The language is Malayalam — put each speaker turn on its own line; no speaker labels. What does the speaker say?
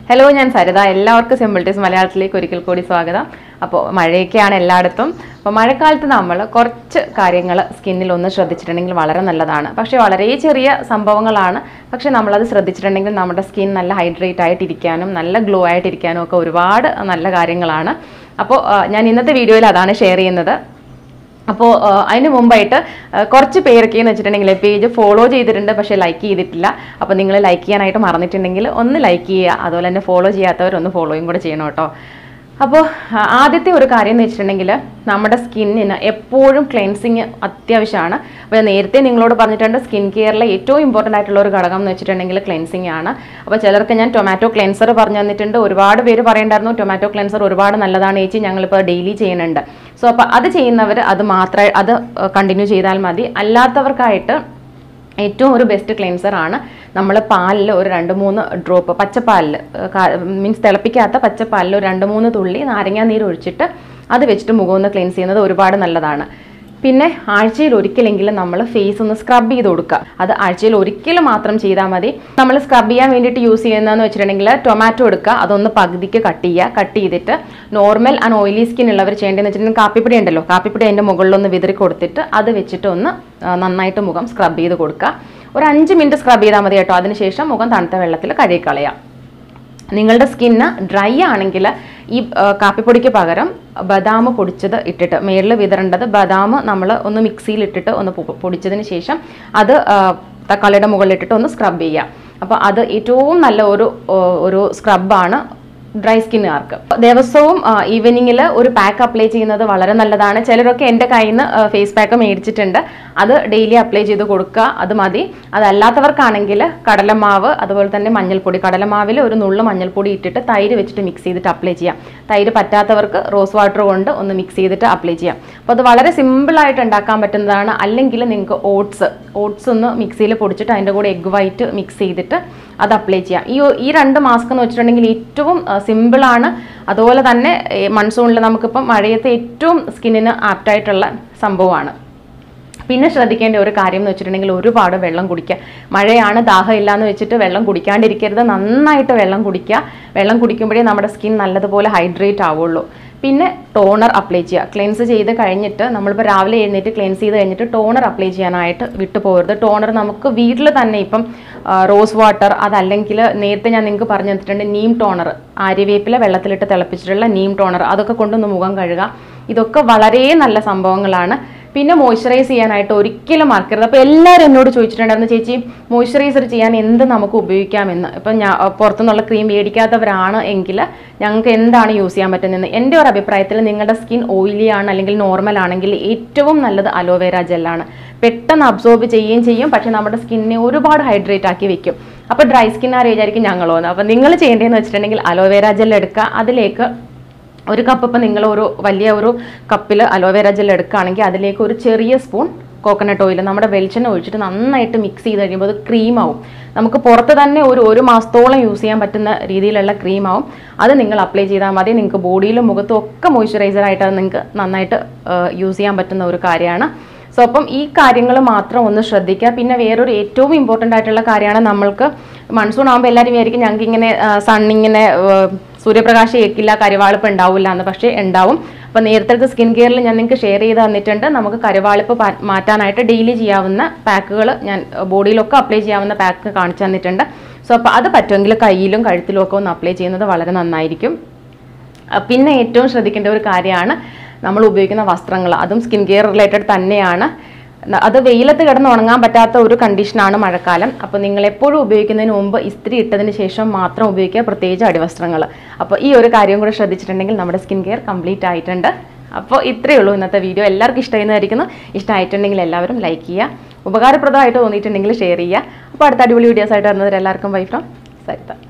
ഹലോ ഞാൻ സരിത എല്ലാവർക്കും സിമ്പിൾ ടീസ് മലയാളത്തിലേക്ക് ഒരിക്കൽ കൂടി സ്വാഗതം അപ്പോൾ മഴയൊക്കെയാണ് എല്ലായിടത്തും അപ്പോൾ മഴക്കാലത്ത് നമ്മൾ കുറച്ച് കാര്യങ്ങൾ സ്കിന്നിൽ ഒന്ന് ശ്രദ്ധിച്ചിട്ടുണ്ടെങ്കിൽ വളരെ നല്ലതാണ് പക്ഷേ വളരെ ചെറിയ സംഭവങ്ങളാണ് പക്ഷേ നമ്മളത് ശ്രദ്ധിച്ചിട്ടുണ്ടെങ്കിൽ നമ്മുടെ സ്കിൻ നല്ല ഹൈഡ്രേറ്റ് ആയിട്ടിരിക്കാനും നല്ല ഗ്ലോ ആയിട്ടിരിക്കാനും ഒക്കെ ഒരുപാട് നല്ല കാര്യങ്ങളാണ് അപ്പോൾ ആ, ഞാൻ ഇന്നത്തെ വീഡിയോയിൽ അതാണ് ഷെയർ ചെയ്യുന്നത് അപ്പോൾ അതിന് മുമ്പായിട്ട് ആ, കുറച്ച് പേരൊക്കെ എന്ന് വെച്ചിട്ടുണ്ടെങ്കിൽ പേജ് ഫോളോ ചെയ്തിട്ടുണ്ട് പക്ഷേ ലൈക്ക് ചെയ്തിട്ടില്ല അപ്പോൾ നിങ്ങൾ ലൈക്ക് ചെയ്യാനായിട്ട് മറന്നിട്ടുണ്ടെങ്കിൽ ഒന്ന് ലൈക്ക് ചെയ്യുക അതുപോലെ തന്നെ ഫോളോ ചെയ്യാത്തവർ ഒന്ന് ഫോളോയും കൂടെ ചെയ്യണം കേട്ടോ അപ്പോൾ ആ, ആദ്യത്തെ ഒരു കാര്യം എന്ന് വെച്ചിട്ടുണ്ടെങ്കിൽ നമ്മുടെ സ്കിന്നിന് എപ്പോഴും ക്ലെൻസിങ് അത്യാവശ്യമാണ് അപ്പോൾ ഞാൻ നേരത്തെ നിങ്ങളോട് പറഞ്ഞിട്ടുണ്ട് സ്കിൻ കെയറിലെ ഏറ്റവും ഇമ്പോർട്ടൻ്റ് ആയിട്ടുള്ള ഒരു ഘടകം എന്ന് വെച്ചിട്ടുണ്ടെങ്കിൽ ക്ലെൻസിങ് ആണ് അപ്പോൾ ചിലർക്ക് ഞാൻ ടൊമാറ്റോ ക്ലെൻസർ പറഞ്ഞു തന്നിട്ടുണ്ട് ഒരുപാട് പേര് പറയണ്ടായിരുന്നു ടൊമാറ്റോ ക്ലെൻസർ ഒരുപാട് നല്ലതാണ് ചേച്ചി ഞങ്ങളിപ്പോൾ ഡെയിലി ചെയ്യുന്നുണ്ട് സോ അപ്പോൾ അത് ചെയ്യുന്നവർ അത് മാത്രമേ അത് കണ്ടിന്യൂ ചെയ്താൽ മതി അല്ലാത്തവർക്കായിട്ട് ഏറ്റവും ഒരു ബെസ്റ്റ് ക്ലെൻസർ ആണ് നമ്മൾ പാലിൽ ഒരു രണ്ട് മൂന്ന് ഡ്രോപ്പ് പച്ചപ്പാലിൽ മീൻസ് തിളപ്പിക്കാത്ത പച്ചപ്പാലിൽ ഒരു രണ്ട് മൂന്ന് തുള്ളി നാരങ്ങാ നീര് ഒഴിച്ചിട്ട് അത് വെച്ചിട്ട് മുഖം ഒന്ന് ക്ലെൻസ് ചെയ്യുന്നത് ഒരുപാട് നല്ലതാണ് പിന്നെ ആഴ്ചയിൽ ഒരിക്കലെങ്കിലും നമ്മൾ ഫേസ് ഒന്ന് സ്ക്രബ് ചെയ്ത് കൊടുക്കുക അത് ആഴ്ചയിൽ ഒരിക്കൽ മാത്രം ചെയ്താൽ മതി നമ്മൾ സ്ക്രബ് ചെയ്യാൻ വേണ്ടിയിട്ട് യൂസ് ചെയ്യുന്നതെന്ന് വെച്ചിട്ടുണ്ടെങ്കിൽ ടൊമാറ്റോ എടുക്കുക അതൊന്ന് പകുതിക്ക് കട്ട് ചെയ്യുക കട്ട് ചെയ്തിട്ട് നോർമൽ ആൻഡ് ഓയിലി സ്കിൻ ഉള്ളവർ ചെയ്യേണ്ടതെന്ന് വെച്ചിട്ടുണ്ടെങ്കിൽ കാപ്പിപ്പൊടി ഉണ്ടല്ലോ കാപ്പിപ്പൊടി അതിൻ്റെ മുകളിലൊന്ന് വിതറി കൊടുത്തിട്ട് അത് വെച്ചിട്ട് ഒന്ന് ആ, നന്നായിട്ട് മുഖം സ്ക്രബ് ചെയ്ത് കൊടുക്കുക ഒരു അഞ്ച് മിനിറ്റ് സ്ക്രബ് ചെയ്താൽ മതി കേട്ടോ അതിനുശേഷം മുഖം തണുത്ത വെള്ളത്തിൽ കഴുകി കളയാം നിങ്ങളുടെ സ്കിന്ന് ഡ്രൈ ആണെങ്കിൽ ഈ ആ, കാപ്പിപ്പൊടിക്ക് പകരം ബദാം പൊടിച്ചത് ഇട്ടിട്ട് മേളിൽ വിതറേണ്ടത് ബദാം നമ്മൾ ഒന്ന് മിക്സിയിൽ ഇട്ടിട്ട് ഒന്ന് പൊ- പൊടിച്ചതിന് ശേഷം അത് ആ, തക്കാളിയുടെ മുകളിൽ ഇട്ടിട്ട് ഒന്ന് സ്ക്രബ് ചെയ്യുക അപ്പോൾ അത് ഏറ്റവും നല്ല ഒരു ഓ, ഒരു സ്ക്രബാണ് ഡ്രൈ സ്കിന്നുകാർക്ക് ദിവസവും ഈവനിങ്ങിൽ ഒരു പാക്ക് അപ്ലൈ ചെയ്യുന്നത് വളരെ നല്ലതാണ് ചിലരൊക്കെ എൻ്റെ കയ്യിൽ നിന്ന് ഫേസ് പാക്ക് മേടിച്ചിട്ടുണ്ട് അത് ഡെയിലി അപ്ലൈ ചെയ്ത് കൊടുക്കുക അത് മതി അതല്ലാത്തവർക്കാണെങ്കിൽ കടലമാവ് അതുപോലെ തന്നെ മഞ്ഞൾപ്പൊടി കടലമാവിൽ ഒരു നുള്ളു മഞ്ഞൾപ്പൊടി ഇട്ടിട്ട് തൈര് വെച്ചിട്ട് മിക്സ് ചെയ്തിട്ട് അപ്ലൈ ചെയ്യാം തൈര് പറ്റാത്തവർക്ക് റോസ് വാട്ടർ കൊണ്ട് ഒന്ന് മിക്സ് ചെയ്തിട്ട് അപ്ലൈ ചെയ്യാം അപ്പോൾ അത് വളരെ സിമ്പിളായിട്ട് ഉണ്ടാക്കാൻ പറ്റുന്നതാണ് അല്ലെങ്കിൽ നിങ്ങൾക്ക് ഓട്സ് ഓട്സ് ഒന്ന് മിക്സിയിൽ പൊടിച്ചിട്ട് അതിൻ്റെ കൂടെ എഗ് വൈറ്റ് മിക്സ് ചെയ്തിട്ട് അത് അപ്ലൈ ചെയ്യാം ഈ ഒ- ഈ രണ്ട് മാസ്ക് എന്ന് വെച്ചിട്ടുണ്ടെങ്കിൽ ഏറ്റവും സിമ്പിളാണ് അതുപോലെ തന്നെ മൺസൂണിൽ നമുക്കിപ്പം മഴയത്തെ ഏറ്റവും സ്കിന്നിന് ആപ്റ്റായിട്ടുള്ള സംഭവമാണ് പിന്നെ ശ്രദ്ധിക്കേണ്ട ഒരു കാര്യം എന്ന് വെച്ചിട്ടുണ്ടെങ്കിൽ ഒരുപാട് വെള്ളം കുടിക്കുക മഴയാണ് ദാഹം ഇല്ലാന്ന് വെച്ചിട്ട് വെള്ളം കുടിക്കാണ്ടിരിക്കരുത് നന്നായിട്ട് വെള്ളം കുടിക്കുക വെള്ളം കുടിക്കുമ്പോഴേ നമ്മുടെ സ്കിൻ നല്ലതുപോലെ ഹൈഡ്രേറ്റ് ആവുള്ളൂ പിന്നെ ടോണർ അപ്ലൈ ചെയ്യുക ക്ലെൻസ് ചെയ്ത് കഴിഞ്ഞിട്ട് നമ്മളിപ്പോൾ രാവിലെ എഴുന്നേറ്റ് ക്ലെൻസ് ചെയ്ത് കഴിഞ്ഞിട്ട് ടോണർ അപ്ലൈ ചെയ്യാനായിട്ട് വിട്ടു പോകരുത് ടോണർ നമുക്ക് വീട്ടിൽ തന്നെ ഇപ്പം ആ, റോസ് വാട്ടർ അതല്ലെങ്കിൽ നേരത്തെ ഞാൻ നിങ്ങൾക്ക് പറഞ്ഞു തന്നിട്ടുണ്ട് നീം ടോണർ ആര്യവേപ്പില വെള്ളത്തിലിട്ട് തിളപ്പിച്ചിട്ടുള്ള നീം ടോണർ അതൊക്കെ കൊണ്ടൊന്ന് മുഖം കഴുകുക ഇതൊക്കെ വളരെ നല്ല സംഭവങ്ങളാണ് പിന്നെ മോയ്സ്ചറൈസ് ചെയ്യാനായിട്ട് ഒരിക്കലും മറക്കരുത് അപ്പോൾ എല്ലാവരും എന്നോട് ചോദിച്ചിട്ടുണ്ടായിരുന്നു ചേച്ചി മോയ്സ്ചറൈസർ ചെയ്യാൻ എന്ത് നമുക്ക് ഉപയോഗിക്കാമെന്ന് ഇപ്പം ഞാൻ പുറത്തുനിന്നുള്ള ക്രീം മേടിക്കാത്തവരാണ് എങ്കിൽ ഞങ്ങൾക്ക് എന്താണ് യൂസ് ചെയ്യാൻ പറ്റുന്നത് എൻ്റെ ഒരു അഭിപ്രായത്തിൽ നിങ്ങളുടെ സ്കിൻ ഓയിലി ആണ് അല്ലെങ്കിൽ നോർമൽ ആണെങ്കിൽ ഏറ്റവും നല്ലത് അലോവേര ജെല്ലാണ് പെട്ടെന്ന് അബ്സോർബ് ചെയ്യുകയും ചെയ്യും പക്ഷേ നമ്മുടെ സ്കിന്നിനെ ഒരുപാട് ഹൈഡ്രേറ്റ് ആക്കി വെക്കും അപ്പോൾ ഡ്രൈ സ്കിൻ ആര് വിചാരിക്കും ഞങ്ങളോ എന്ന് അപ്പോൾ നിങ്ങൾ ചെയ്യേണ്ടതെന്ന് വെച്ചിട്ടുണ്ടെങ്കിൽ അലോവേര ജെൽ എടുക്കുക അതിലേക്ക് ഒരു കപ്പ് ഇപ്പം നിങ്ങൾ ഒരു വലിയ ഒരു കപ്പിൽ അലോവേര ജെൽ എടുക്കുകയാണെങ്കിൽ അതിലേക്ക് ഒരു ചെറിയ സ്പൂൺ കോക്കനട്ട് ഓയിൽ നമ്മുടെ വെളിച്ചെണ്ണ ഒഴിച്ചിട്ട് നന്നായിട്ട് മിക്സ് ചെയ്ത് കഴിയുമ്പോൾ അത് ക്രീമാവും നമുക്ക് പുറത്ത് തന്നെ ഒരു ഒരു മാസത്തോളം യൂസ് ചെയ്യാൻ പറ്റുന്ന രീതിയിലുള്ള ക്രീമാവും അത് നിങ്ങൾ അപ്ലൈ ചെയ്താൽ മതി നിങ്ങൾക്ക് ബോഡിയിലും മുഖത്തും ഒക്കെ moisturizer ആയിട്ട് അത് നിങ്ങൾക്ക് നന്നായിട്ട് യൂസ് ചെയ്യാൻ പറ്റുന്ന ഒരു കാര്യമാണ് സോ അപ്പം ഈ കാര്യങ്ങൾ മാത്രം ഒന്ന് ശ്രദ്ധിക്കുക പിന്നെ വേറൊരു ഏറ്റവും ഇമ്പോർട്ടൻ്റ് ആയിട്ടുള്ള കാര്യമാണ് നമ്മൾക്ക് മൺസൂൺ ആകുമ്പോൾ എല്ലാവരും വിചാരിക്കും ഞങ്ങൾക്ക് ഇങ്ങനെ സണ്ണിങ്ങനെ സൂര്യപ്രകാശം ഏൽക്കില്ല കരുവാളിപ്പ് ഉണ്ടാവില്ല എന്ന് പക്ഷേ ഉണ്ടാവും അപ്പോൾ നേരത്തെ സ്കിൻ കെയറിൽ ഞാൻ നിങ്ങൾക്ക് ഷെയർ ചെയ്ത് തന്നിട്ടുണ്ട് നമുക്ക് കരുവാളിപ്പ് പാ- മാറ്റാനായിട്ട് ഡെയിലി ചെയ്യാവുന്ന പാക്കുകൾ ഞാൻ ബോഡിയിലൊക്കെ അപ്ലൈ ചെയ്യാവുന്ന പാക്ക് കാണിച്ചു തന്നിട്ടുണ്ട് സോ അപ്പോൾ അത് പറ്റുമെങ്കിൽ കയ്യിലും കഴുത്തിലും ഒക്കെ ഒന്ന് അപ്ലൈ ചെയ്യുന്നത് വളരെ നന്നായിരിക്കും അഹ് പിന്നെ ഏറ്റവും ശ്രദ്ധിക്കേണ്ട ഒരു കാര്യമാണ് നമ്മൾ ഉപയോഗിക്കുന്ന വസ്ത്രങ്ങൾ അതും സ്കിൻ കെയർ റിലേറ്റഡ് തന്നെയാണ് ന- അത് വെയിലത്ത് കിടന്ന് ഉണങ്ങാൻ പറ്റാത്ത ഒരു കണ്ടീഷനാണ് മഴക്കാലം അപ്പോൾ നിങ്ങൾ എപ്പോഴും ഉപയോഗിക്കുന്നതിന് മുമ്പ് ഇസ്ത്രി ഇട്ടതിന് ശേഷം മാത്രം ഉപയോഗിക്കുക പ്രത്യേകിച്ച് അടിവസ്ത്രങ്ങൾ അപ്പോൾ ഈ ഒരു കാര്യം കൂടെ ശ്രദ്ധിച്ചിട്ടുണ്ടെങ്കിൽ നമ്മുടെ സ്കിൻ കെയർ കംപ്ലീറ്റ് ആയിട്ടുണ്ട് അപ്പോൾ ഇത്രയേ ഉള്ളൂ ഇന്നത്തെ വീഡിയോ എല്ലാവർക്കും ഇഷ്ടമായിരുന്നായിരിക്കുന്നു ഇഷ്ടമായിട്ടുണ്ടെങ്കിൽ എല്ലാവരും ലൈക്ക് ചെയ്യുക ഉപകാരപ്രദമായിട്ട് തോന്നിയിട്ടുണ്ടെങ്കിൽ ഷെയർ ചെയ്യുക അപ്പോൾ അടുത്ത അടിപൊളി വീഡിയോസ് ആയിട്ട് വരുന്നവർ എല്ലാവർക്കും ബൈ ഫ്രം സരിത